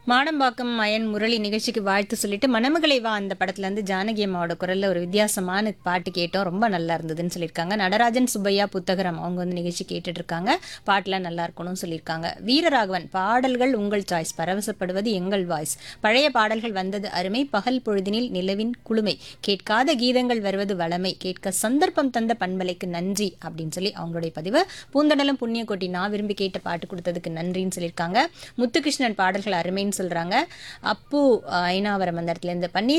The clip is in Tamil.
மாடம்பாக்கம் மயன் முரளி நிகழ்ச்சிக்கு வாழ்த்து சொல்லிட்டு மணமகளை வா அந்த படத்துல இருந்து ஜானகி அம்மாவோட குரல்ல ஒரு வித்தியாசமான பாட்டு கேட்டோம் ரொம்ப நல்லா இருந்ததுன்னு சொல்லியிருக்காங்க நடராஜன் சுப்பையா புத்தகரம் அவங்க வந்து நிகழ்ச்சி கேட்டுட்டு இருக்காங்க பாட்டுலாம் நல்லா இருக்கணும்னு சொல்லியிருக்காங்க வீரராகவன் பாடல்கள் உங்கள் சாய்ஸ் பரவசப்படுவது எங்கள் வாய்ஸ் பழைய பாடல்கள் வந்தது அருமை பகல் பொழுதினில் நிலவின் குளுமை கேட்காத கீதங்கள் வருவது வளமை கேட்க சந்தர்ப்பம் தந்த பண்பலைக்கு நன்றி அப்படின்னு சொல்லி அவங்களுடைய பதிவு பூந்தடலம் புண்ணியக்கோட்டி நான் விரும்பி கேட்ட பாட்டு கொடுத்ததுக்கு நன்றின்னு சொல்லியிருக்காங்க முத்துகிருஷ்ணன் பாடல்கள் அருமைன்னு சொல்றாங்க அப்பு அஹ், ஐனாவரம் அந்த இடத்துல இருந்து பன்னீர்